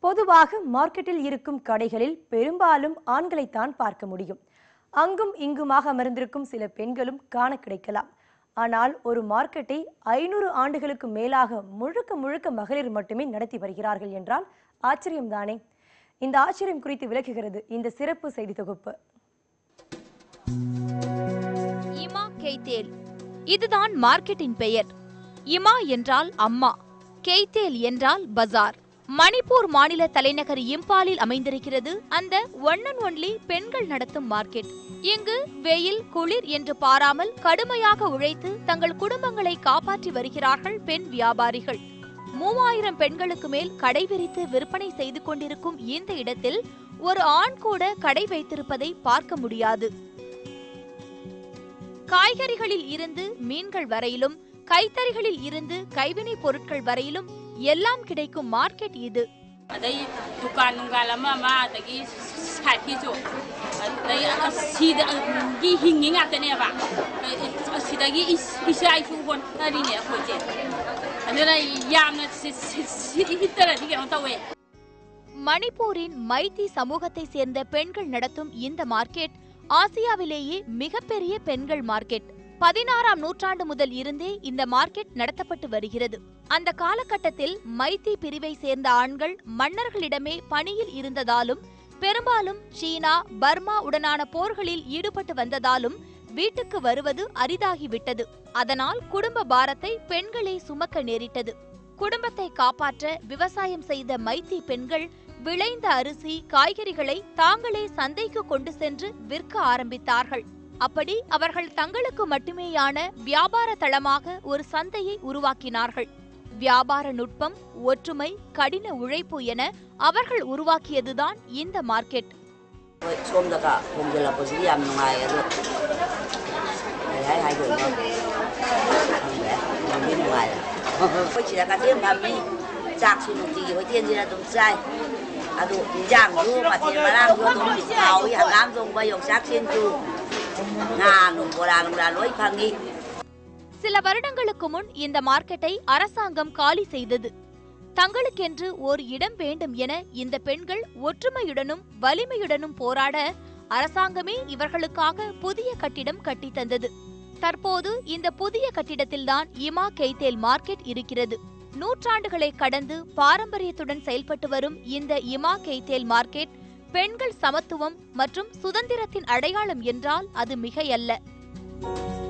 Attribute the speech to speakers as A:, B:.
A: பொதுவாக மார்க்கெட்டில் இருக்கும் கடைகளில் பெரும்பாலும் ஆண்களைத்தான் பார்க்க முடியும் அங்கும் இங்குமாக அமர்ந்திருக்கும் சில பெண்களும் காண கிடைக்கலாம் ஆனால் ஒரு மார்க்கெட்டை ஐநூறு ஆண்டுகளுக்கு மேலாக முழுக்க முழுக்க மகளிர் மட்டுமே நடத்தி வருகிறார்கள் என்றால் ஆச்சரியம்தானே இந்த ஆச்சரியம் குறித்து விளக்குகிறது இந்த சிறப்பு செய்தி தொகுப்பு
B: இமா கெய்தேல் இதுதான் மார்க்கெட்டின் பெயர் இமா என்றால் அம்மா கெய்தேல் என்றால் பஜார் மணிப்பூர் மாநில தலைநகர் இம்பாலில் அமைந்திருக்கிறது அந்த ஒன் அண்ட் ஒன்லி பெண்கள் நடத்தும் மார்க்கெட் இங்கு வெயில் குளிர் என்று பாராமல் கடுமையாக உழைத்து தங்கள் குடும்பங்களை காப்பாற்றி வருகிறார்கள் பெண் வியாபாரிகள் மூவாயிரம் பெண்களுக்கு மேல் கடை விரித்து விற்பனை செய்து கொண்டிருக்கும் இந்த இடத்தில் ஒரு ஆண் கூட கடை வைத்திருப்பதை பார்க்க முடியாது காய்கறிகளில் இருந்து மீன்கள் வரையிலும் கைத்தறிகளில் இருந்து கைவினைப் பொருட்கள் வரையிலும் எல்லாம் கிடைக்கும் மார்க்கெட் இது
C: ꯑꯗꯩ ꯗꯨꯀꯥꯟ ꯅꯨꯡꯒꯥꯟ ꯑꯃ ꯑꯃ ꯑꯗꯒꯤ ꯁꯥꯏꯠꯀꯤꯁꯨ ꯑꯗꯩ ꯑꯁꯤꯗꯒꯤ ꯍꯤꯡꯉꯤ ꯉꯥꯛꯇꯅꯦꯕ ꯑꯁꯤꯗꯒꯤ ꯏꯆꯥ ꯏꯁꯨ ꯍꯣꯠꯅꯔꯤꯅꯦ ꯑꯩꯈꯣꯏꯁꯦ ꯑꯗꯨꯅ ꯌꯥꯝꯅ ꯍꯤꯠꯇꯔꯗꯤ ꯀꯩꯅꯣ ꯇꯧꯋꯦ
B: மணிப்பூரின் மைத்தி சமூகத்தை சேர்ந்த பெண்கள் நடத்தும் இந்த மார்க்கெட் ஆசியாவிலேயே மிகப்பெரிய பெண்கள் மார்க்கெட் பதினாறாம் நூற்றாண்டு முதல் இருந்தே இந்த மார்க்கெட் நடத்தப்பட்டு வருகிறது அந்த காலகட்டத்தில் மைத்தி பிரிவை சேர்ந்த ஆண்கள் மன்னர்களிடமே பணியில் இருந்ததாலும் பெரும்பாலும் சீனா பர்மா உடனான போர்களில் ஈடுபட்டு வந்ததாலும் வீட்டுக்கு வருவது அரிதாகிவிட்டது அதனால் குடும்ப பாரத்தை பெண்களே சுமக்க நேரிட்டது குடும்பத்தை காப்பாற்ற விவசாயம் செய்த மைத்தி பெண்கள் விளைந்த அரிசி காய்கறிகளை தாங்களே சந்தைக்கு கொண்டு சென்று விற்க ஆரம்பித்தார்கள் அப்படி அவர்கள் தங்களுக்கு மட்டுமேயான வியாபார தளமாக ஒரு சந்தையை உருவாக்கினார்கள் வியாபார நுட்பம் ஒற்றுமை கடின உழைப்பு என அவர்கள் உருவாக்கியதுதான் இந்த மார்க்கெட்
D: ꯍꯣꯏ ꯁꯣꯝꯗꯒ ꯍꯣꯡꯖꯤꯜꯂꯛꯄꯁꯤꯗꯤ ꯌꯥꯝ ꯅꯨꯡꯉꯥꯏ ꯑꯗꯣ ꯀꯔꯤ ꯍꯥꯏ ꯍꯥꯏꯗꯣꯏꯅꯣ ꯈꯪꯗ꯭ꯔꯦ ꯅꯨꯡꯗꯤ ꯅꯨꯡꯉꯥꯏꯔꯦ ꯑꯩꯈꯣꯏ ꯁꯤꯗ ꯀꯩꯊꯦꯜ ꯐꯝꯃꯤ ꯆꯥꯛꯁꯨ ꯅꯨꯡꯇꯤꯒꯤ ꯍꯣꯇꯦꯜꯁꯤꯗ ꯑꯗꯨꯝ ꯆꯥꯏ ꯑꯗꯨ ꯏꯟꯖꯥꯡꯁꯨ ꯃꯊꯦꯜ ꯃꯔꯥꯡꯁꯨ ꯑꯗꯨꯝ ꯍꯥꯎꯏ ꯍꯪꯒꯥꯝ ꯊꯣꯡꯕ ꯌꯣꯡꯆꯥꯛ ꯁꯤꯟꯁꯨ ꯉꯥ ꯅꯨꯡ ꯕꯣꯔꯥ ꯅꯨꯡꯔꯥ ꯂꯣꯏ ꯐꯪꯉꯤ
B: சில வருடங்களுக்கு முன் இந்த மார்க்கெட்டை அரசாங்கம் காலி செய்தது தங்களுக்கென்று ஒரு இடம் வேண்டும் என இந்த பெண்கள் ஒற்றுமையுடனும் வலிமையுடனும் போராட அரசாங்கமே இவர்களுக்காக புதிய கட்டிடம் கட்டித் தந்தது தற்போது இந்த புதிய கட்டிடத்தில்தான் இமா கெய்தேல் மார்க்கெட் இருக்கிறது நூற்றாண்டுகளை கடந்து பாரம்பரியத்துடன் செயல்பட்டு வரும் இந்த இமா கெய்தேல் மார்க்கெட் பெண்கள் சமத்துவம் மற்றும் சுதந்திரத்தின் அடையாளம் என்றால் அது மிகையல்ல